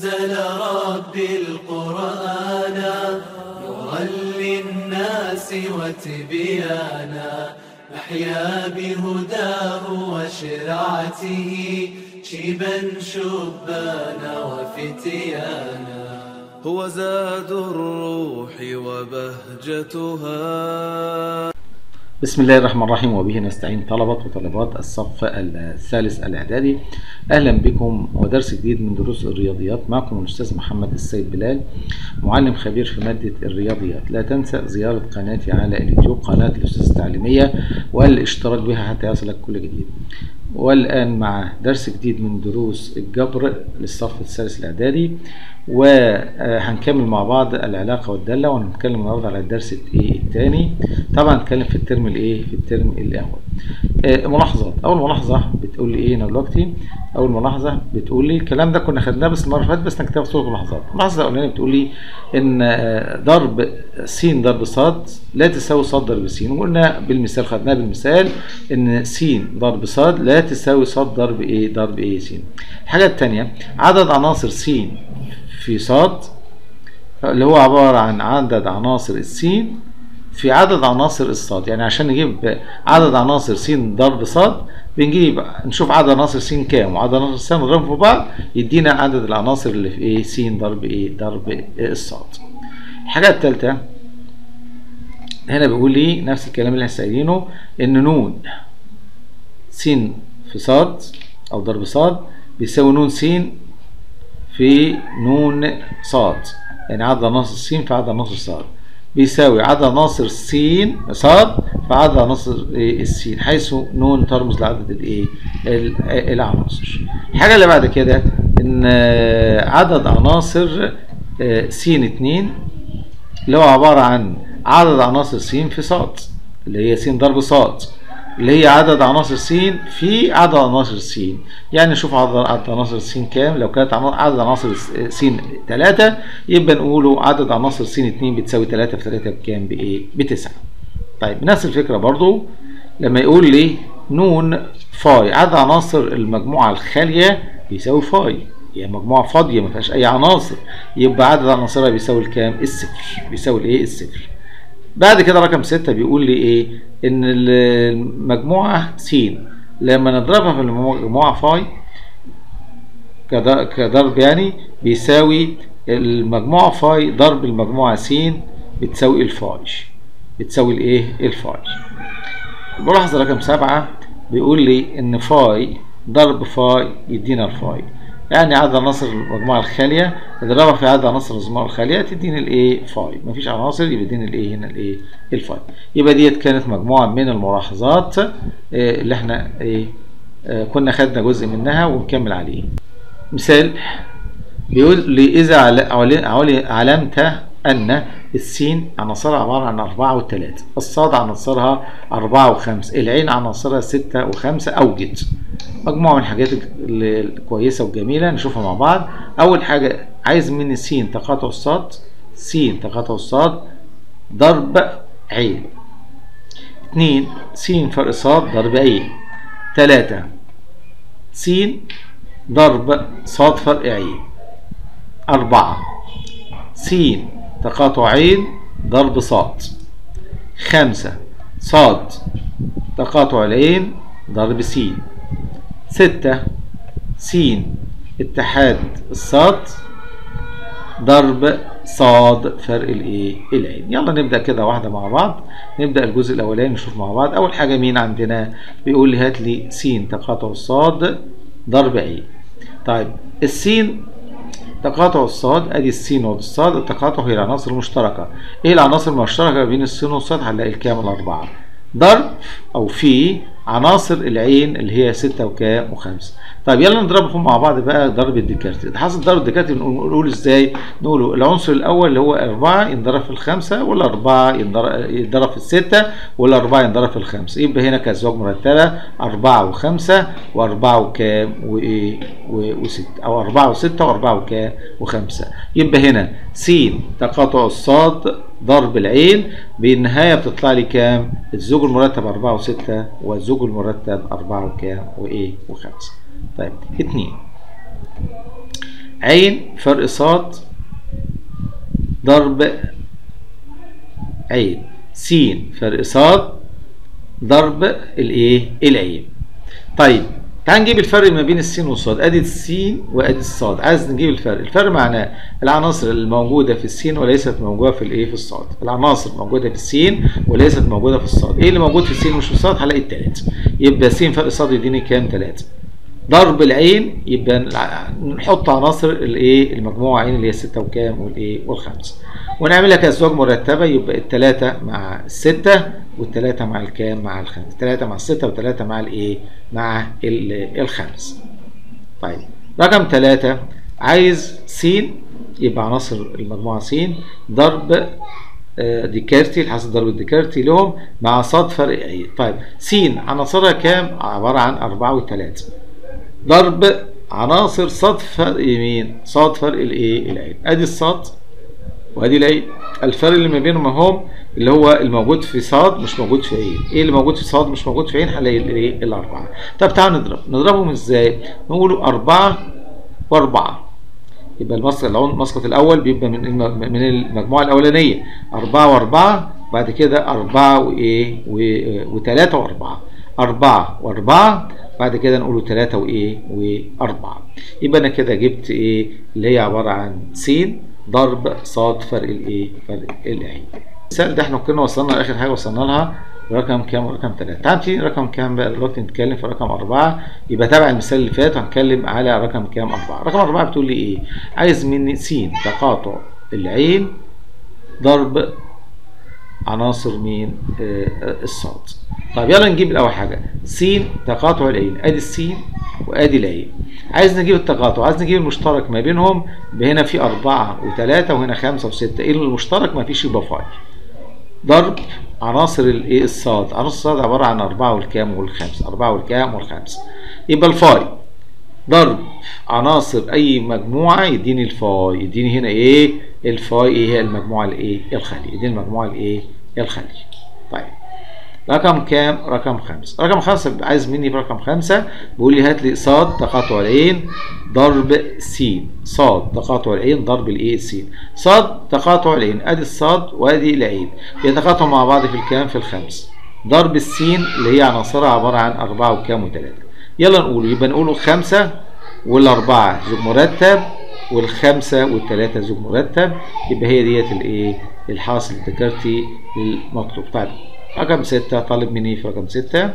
أنزل ربي القرآن نورا للناس وتبيانا نحيا بهداه وشرعته شيبا شبانا وفتيانا هو زاد الروح وبهجتها بسم الله الرحمن الرحيم وبه نستعين طلبة وطالبات الصف الثالث الإعدادي أهلا بكم ودرس جديد من دروس الرياضيات معكم الأستاذ محمد السيد بلال معلم خبير في مادة الرياضيات لا تنسى زيارة قناتي على اليوتيوب قناة الأستاذ التعليمية والاشتراك بها حتى يصلك كل جديد والآن مع درس جديد من دروس الجبر للصف الثالث الإعدادي وهنكمل مع بعض العلاقة والدالة وهنتكلم النهارده على الدرس الثاني طبعا هنتكلم في الترم الايه في الترم الاول آه، ملاحظات اول ملاحظة بتقول لي ايه هنا دلوقتي اول ملاحظة بتقول لي الكلام ده كنا خدناه بس المرة اللي فاتت بس نكتبها في صورة ملاحظات الملاحظة الاولانية بتقول لي ان آه، ضرب س ضرب ص لا تساوي ص ضرب س وقلنا بالمثال خدناه بالمثال ان س ضرب ص لا تساوي ص ضرب ايه ضرب ايه س الحاجة الثانية عدد عناصر س في ص اللي هو عبارة عن عدد عناصر السين في عدد عناصر الصاد يعني عشان نجيب عدد عناصر س ضرب صاد بنجيب نشوف عدد عناصر س كام وعدد عناصر س نضربهم في بعض يدينا عدد العناصر اللي في ايه س ضرب ايه ضرب الصاد الحاجة الثالثة هنا بيقول لي نفس الكلام اللي احنا قايلينه ان نون س في صاد او ضرب صاد بيساوي نون س في نون صاد يعني عدد عناصر س في عدد عناصر صاد بيساوي عدد عناصر س صاد في عدد عناصر إيه السين حيث نون ترمز لعدد الايه ال- العناصر الحاجه اللي بعد كده ان آه، عدد عناصر آه، س 2 اللي هو عباره عن عدد عناصر س في صاد اللي هي س ضرب صاد اللي هي عدد عناصر س في عدد عناصر س يعني نشوف عدد عدد عناصر س كام لو كانت عنا- عدد عناصر س 3 يبقى نقوله عدد عناصر س 2 بتساوي 3 في 3 بكام بايه بتسعة طيب نفس الفكره برضو لما يقول لي نون فاي عدد عناصر المجموعه الخاليه بيساوي فاي هي مجموعه فاضيه ما فيهاش اي عناصر يبقى عدد عناصرها بيساوي الكام الصفر بيساوي الايه الصفر بعد كده رقم ستة بيقول لي ايه ان المجموعة س لما نضربها في المجموعة فاي كض- كضرب يعني بيساوي المجموعة فاي ضرب المجموعة س بتساوي الفاي بتساوي الايه الفاي الملاحظة رقم سبعة بيقول لي ان فاي ضرب فاي يدينا الفاي يعني عدد عناصر المجموعة الخالية اضربها في عدد عناصر المجموعة الخالية تديني الايه فاي مفيش عناصر يبقى يديني الايه هنا الايه الفاي يبقى ديت كانت مجموعة من الملاحظات آه، اللي احنا ايه آه، كنا خدنا جزء منها ونكمل عليه مثال بيقول لي إذا عل- عل- عل- علمت أن السين عناصرها عبارة عن أربعة وثلاثة الصاد عناصرها أربعة وخمسة العين عناصرها ستة وخمسة أوجد مجموعة من الحاجات ال- الكويسة والجميلة نشوفها مع بعض أول حاجة عايز مني س تقاطع الصاد س تقاطع الصاد ضرب عين اتنين س فرق صاد ضرب عين تلاتة س ضرب صاد فرق عين أربعة س تقاطع عين ضرب صاد خمسة صاد تقاطع العين ضرب س ستة س اتحاد الصاد ضرب صاد فرق الايه العين يلا نبدا كده واحده مع بعض نبدا الجزء الاولاني نشوف مع بعض اول حاجه مين عندنا بيقول لي هات لي س تقاطع الصاد ضرب عين طيب السين تقاطع الصاد ادي السين وادي الصاد التقاطع هي العناصر المشتركه ايه العناصر المشتركه بين السين والصاد هنلاقي الكامل اربعه ضرب او في عناصر العين اللي هي ستة وكام وخمسة طيب يلا نضربهم مع بعض بقى ضرب الديكارتي ده حاصل ضرب الديكارتي نقول نقول ازاي نقوله العنصر الاول اللي هو أربعة ينضرب في الخمسة والأربعة ينضرب ينضرب في الستة والأربعة ينضرب في الخمسة يبقى هنا كأزواج مرتبة أربعة وخمسة وأربعة وكام وإيه و- وستة أو أربعة وستة وأربعة وكام وخمسة يبقى هنا س تقاطع الصاد ضرب العين بالنهاية بتطلع لي كام؟ الزوج المرتب أربعة وستة والزوج المرتب أربعة وكام؟ وإيه؟ وخمسة. طيب اتنين. عين فرق صاد ضرب عين س فرق صاد ضرب الايه العين طيب تعال نجيب الفرق ما بين السين والصاد ادي السين وادي الصاد عايز نجيب الفرق الفرق معناه العناصر الموجوده في السين وليست موجوده في الايه في الصاد العناصر موجوده في السين وليست موجوده في الصاد ايه اللي موجود في السين مش في الصاد هلاقي التلاته يبقى س فرق صاد يديني كام تلاته ضرب العين يبقى نحط عناصر الايه المجموعه عين اللي هي 6 وكام والايه والخمسه ونعملها كازواج مرتبه يبقى الثلاثه مع السته والثلاثه مع الكام مع الخمس الثلاثه مع السته والثلاثه مع الايه مع الخمس طيب رقم ثلاثة عايز س يبقى عناصر المجموعه س ضرب ديكارتي الحاصل ضرب الديكارتي لهم مع صاد فرق عين طيب س عناصرها كام عباره عن 4 و3 ضرب عناصر صاد فرق يمين صاد فرق الايه العين ادي الصاد وادي العين الفرق اللي ما بينهم اهم اللي هو الموجود في صاد مش موجود في عين ايه اللي موجود في صاد مش موجود في عين هنلاقي الايه الاربعه طب تعال نضرب نضربهم ازاي نقولوا أربعة وأربعة يبقى المسقط المسقط الأول بيبقى من من المجموعة الأولانية أربعة وأربعة بعد كده أربعة وإيه وثلاثة وأربعة أربعة وأربعة بعد كده نقوله ثلاثة وإيه وأربعة يبقى أنا كده جبت إيه اللي هي عبارة عن س ضرب صاد فرق الإيه فرق العين المثال ده احنا كنا وصلنا لاخر حاجه وصلنا لها رقم كام رقم 3 تعال نبتدي رقم كام بقى دلوقتي نتكلم في رقم 4 يبقى تابع المثال اللي فات وهنتكلم على رقم كام 4 رقم 4 بتقول لي ايه عايز مني س تقاطع العين ضرب عناصر مين آه الصاد طيب يلا نجيب الاول حاجه س تقاطع العين ادي السين وادي العين عايز نجيب التقاطع عايز نجيب المشترك ما بينهم هنا في أربعة وثلاثة وهنا خمسة وستة ايه المشترك ما فيش يبقى فاي ضرب عناصر الايه الصاد عناصر الصاد عبارة عن أربعة والكام والخمس أربعة والكام والخمس يبقى الفاي ضرب عناصر أي مجموعة يديني الفاي يديني هنا ايه الفاي ايه هي المجموعة الايه الخالية يديني المجموعة الايه الخالية طيب رقم كام؟ رقم خمسة رقم خمسة عايز مني برقم خمسة بيقول لي هات لي صاد تقاطع العين ضرب س صاد تقاطع العين ضرب الايه س صاد تقاطع العين ادي الصاد وادي العين بيتقاطعوا مع بعض في الكام في الخمس ضرب السين اللي هي عناصرها عبارة عن أربعة وكام وثلاثة يلا نقول يبقى نقوله خمسة والأربعة زوج مرتب والخمسة والثلاثة زوج مرتب يبقى هي ديت الايه الحاصل الذكرتي المطلوب طيب رقم ستة طالب مني في رقم ستة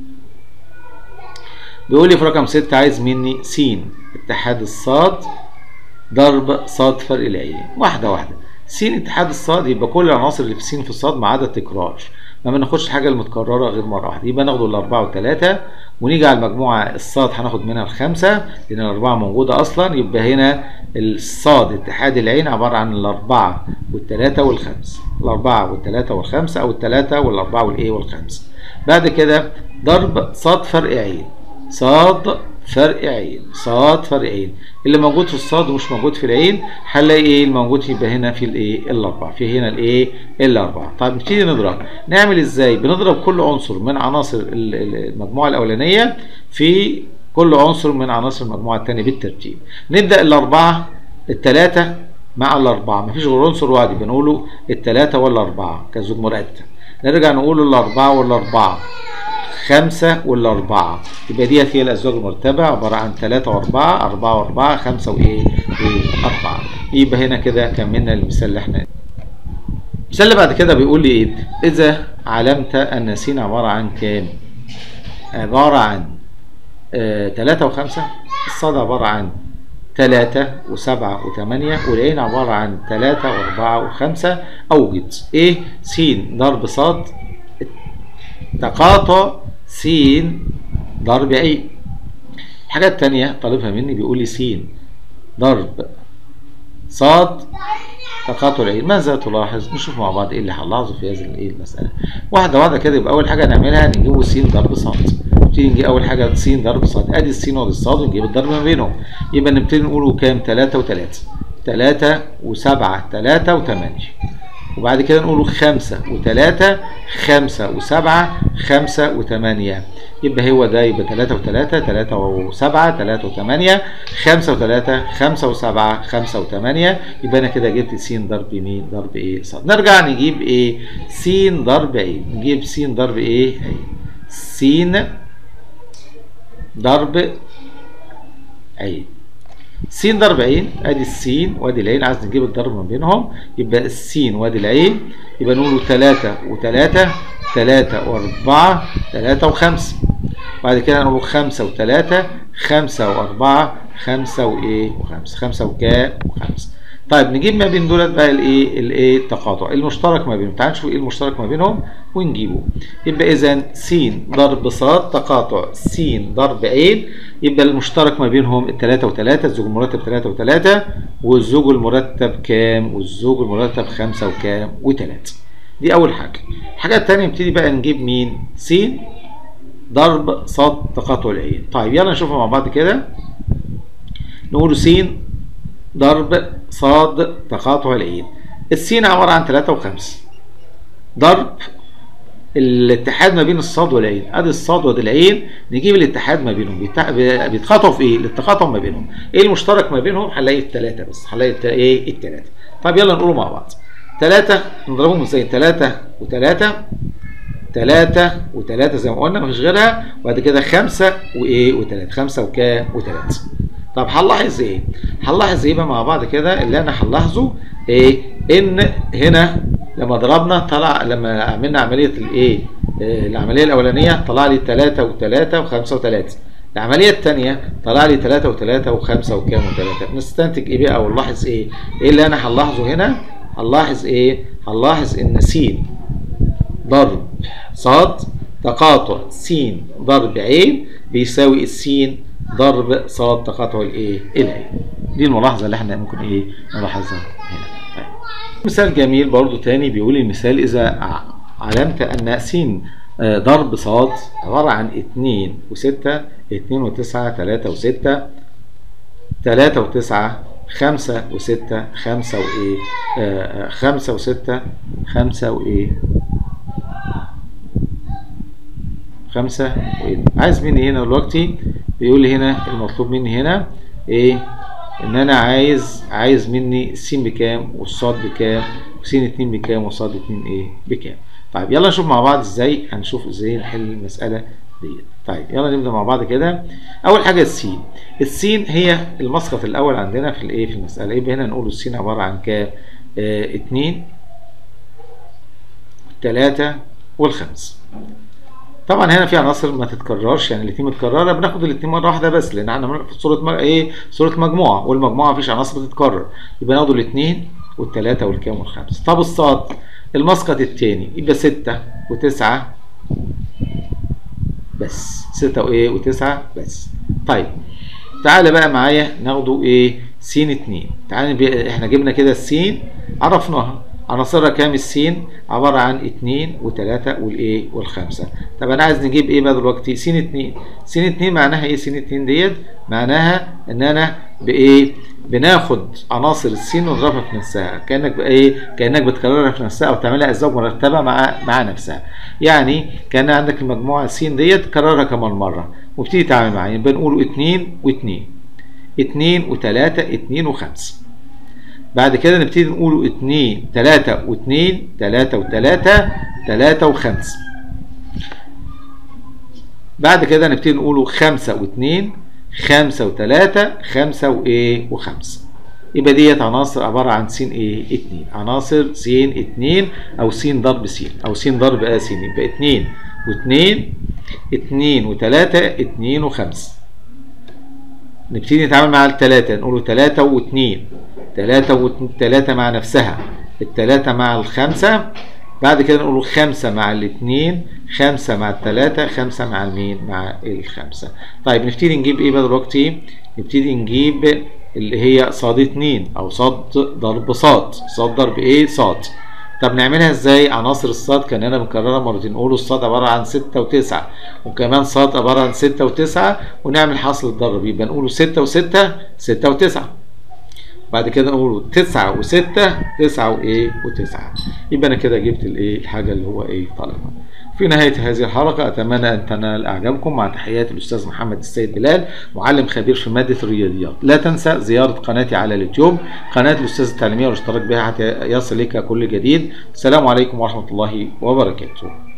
بيقول لي في رقم ستة عايز مني س اتحاد الصاد ضرب صاد فرق العين واحدة واحدة س اتحاد الصاد يبقى كل العناصر اللي في س في الصاد ما عدا التكرار ما بناخدش حاجة المتكررة غير مرة واحدة يبقى ناخده الأربعة والتلاتة ونيجي على المجموعة الصاد هناخد منها الخمسة لأن الأربعة موجودة أصلا يبقى هنا الصاد اتحاد العين عبارة عن الأربعة والتلاتة والخمسة الأربعة والتلاتة والخمسة أو التلاتة والأربعة والإيه والخمسة بعد كده ضرب صاد فرق عين صاد فرق عين صاد فرق عين اللي موجود في الصاد ومش موجود في العين هنلاقي ايه الموجود يبقى هنا في الايه الاربعه في هنا الايه الاربعه طيب نبتدي نضرب نعمل ازاي بنضرب كل عنصر من عناصر المجموعه الاولانيه في كل عنصر من عناصر المجموعه الثانيه بالترتيب نبدا الاربعه الثلاثه مع الاربعه مفيش غير عنصر واحد بنقوله الثلاثه والاربعه كزوج مرتب نرجع نقول الاربعه والاربعه خمسة والأربعة يبقى ديت هي الأزواج المرتبة عبارة عن ثلاثة وأربعة أربعة وأربعة خمسة وإيه وأربعة يبقى هنا كده كملنا المثال اللي احنا المثال اللي بعد كده بيقول لي إيه إذا علمت أن س عبارة عن كام؟ عبارة عن آه ثلاثة وخمسة الصاد عبارة عن ثلاثة وسبعة وثمانية والعين عبارة عن ثلاثة وأربعة وخمسة أوجد إيه س ضرب صاد تقاطع س ضرب عين الحاجة التانية طالبها مني بيقول لي س ضرب صاد تقاطع العين ماذا تلاحظ نشوف مع بعض ايه اللي هنلاحظه في هذه الايه المسألة واحدة واحدة كده يبقى أول حاجة نعملها نجيبه س ضرب صاد نبتدي نجيب أول حاجة س ضرب صاد أدي الس وادي الصاد ونجيب الضرب ما بينهم يبقى نبتدي نقوله كام تلاتة وتلاتة تلاتة وسبعة تلاتة وتمانية وبعد كده نقوله خمسة وتلاتة خمسة وسبعة خمسة وتمانية يبقى هو ده يبقى 3 و3 3 و7 3 و8 5 و3 5 و7 5 و8 يبقى انا كده جبت س ضرب مين ضرب ايه ص نرجع نجيب ايه س ضرب ايه نجيب س ضرب ايه س ضرب عين س ضرب عين ادي السين وادي العين عايز نجيب الضرب ما بينهم يبقى السين وادي العين يبقى نقوله 3 و3 3 و4 3 و5 بعد كده نقول 5 و3 5 و4 5 وايه و5 5 وكام و5 طيب نجيب ما بين دولت بقى الايه الايه التقاطع المشترك ما بينهم تعال نشوف ايه المشترك ما بينهم ونجيبه يبقى اذا س ضرب ص تقاطع س ضرب ع يبقى المشترك ما بينهم الثلاثة وثلاثة الزوج المرتب ثلاثة وثلاثة والزوج المرتب كام والزوج المرتب خمسة وكام وثلاثة دي أول حاجة الحاجة الثانية نبتدي بقى نجيب مين س ضرب ص تقاطع العين طيب يلا نشوفها مع بعض كده نقول س ضرب صاد تقاطع العين السين عبارة عن 3 و5 ضرب الاتحاد ما بين الصاد والعين ادي الصاد وادي العين نجيب الاتحاد ما بينهم بيتقاطعوا في ايه التقاطع ما بينهم ايه المشترك ما بينهم هنلاقي الثلاثه بس هنلاقي ايه الثلاثه طب يلا نقوله مع بعض ثلاثة نضربهم ازاي ثلاثة وثلاثة ثلاثة وثلاثة زي ما قلنا مفيش غيرها وبعد كده خمسة وايه وثلاثة خمسة وكام وثلاثة طب هنلاحظ ايه؟ هنلاحظ ايه بقى مع بعض كده اللي انا هنلاحظه ايه؟ ان هنا لما ضربنا طلع لما عملنا عمليه الايه؟ آه العمليه الاولانيه طلع لي 3 و3 و5 و3 العمليه الثانيه طلع لي 3 و3 و5 وكام و3 نستنتج ايه بقى او نلاحظ ايه؟ ايه اللي انا هنلاحظه هنا؟ هنلاحظ ايه؟ هنلاحظ ان س ضرب ص تقاطع س ضرب ع بيساوي السين ضرب صاد تقاطع الايه العين دي الملاحظه اللي احنا ممكن ايه نلاحظها هنا طيب. مثال جميل برضو تاني بيقول المثال اذا علمت ان س ضرب صاد عباره عن 2 و6 2 و9 3 و6 3 و9 5 و6 5 وايه 5 و6 5 وايه خمسة وإيه عايز مني هنا دلوقتي بيقول لي هنا المطلوب مني هنا ايه ان انا عايز عايز مني س بكام والصاد بكام وس اتنين بكام وصاد اتنين ايه بكام طيب يلا نشوف مع بعض ازاي هنشوف ازاي نحل المسألة ديت طيب يلا نبدأ مع بعض كده اول حاجة السين السين هي المسقط الاول عندنا في الايه في المسألة يبقى هنا نقول السين عبارة عن كام اه اتنين تلاتة والخمس طبعا هنا في عناصر ما تتكررش يعني الاثنين متكرره بناخد الاثنين مره واحده بس لان احنا في صوره مر... ايه صوره مجموعه والمجموعه مفيش عناصر بتتكرر يبقى ناخد الاثنين والثلاثه والكام والخمسه طب الصاد المسقط الثاني يبقى 6 و9 بس 6 وايه و9 بس طيب تعالى بقى معايا ناخده ايه س 2 تعالى بي... احنا جبنا كده السين عرفناها عناصرها كام السين عبارة عن اتنين وتلاتة والايه والخمسة طب انا عايز نجيب ايه بقى دلوقتي سين اتنين سين اتنين معناها ايه سين اتنين ديت معناها ان انا بايه بناخد عناصر السين ونضربها في نفسها كانك بايه كانك بتكررها في نفسها او تعملها ازواج مرتبه مع مع نفسها يعني كان عندك المجموعه السين ديت كررها كمان مره وابتدي تعمل معايا يبقى نقول اتنين واتنين اتنين وتلاتة اتنين وخمسة بعد كده نبتدي نقول اتنين تلاتة واتنين تلاتة وتلاتة تلاتة وخمسة بعد كده نبتدي نقوله خمسة واتنين خمسة وتلاتة خمسة وايه وخمسة يبقى ديت عناصر عبارة عن س ايه اتنين عناصر س اتنين او س ضرب س او س ضرب ا س يبقى اتنين واتنين اتنين وتلاتة اتنين وخمسة نبتدي نتعامل مع التلاتة نقوله تلاتة واتنين تلاتة وتلاتة مع نفسها التلاتة مع الخمسة بعد كده نقول خمسة مع الاتنين خمسة مع التلاتة خمسة مع المين مع الخمسة طيب نبتدي نجيب ايه بقى دلوقتي نبتدي نجيب اللي هي صاد اتنين او صاد ضرب صاد صاد ضرب ايه صاد طب نعملها ازاي عناصر الصاد كان انا مكررها مرتين نقول الصاد عباره عن 6 و9 وكمان صاد عباره عن 6 و9 ونعمل حاصل الضرب يبقى نقول 6 و6 6 و9 بعد كده نقول 9 و6 9 وايه و9 يبقى انا كده جبت الايه الحاجه اللي هو ايه طالبها في نهاية هذه الحلقة أتمنى أن تنال إعجابكم مع تحيات الأستاذ محمد السيد بلال معلم خبير في مادة الرياضيات لا تنسى زيارة قناتي على اليوتيوب قناة الأستاذ التعليمية والاشتراك بها حتى يصل لك كل جديد السلام عليكم ورحمة الله وبركاته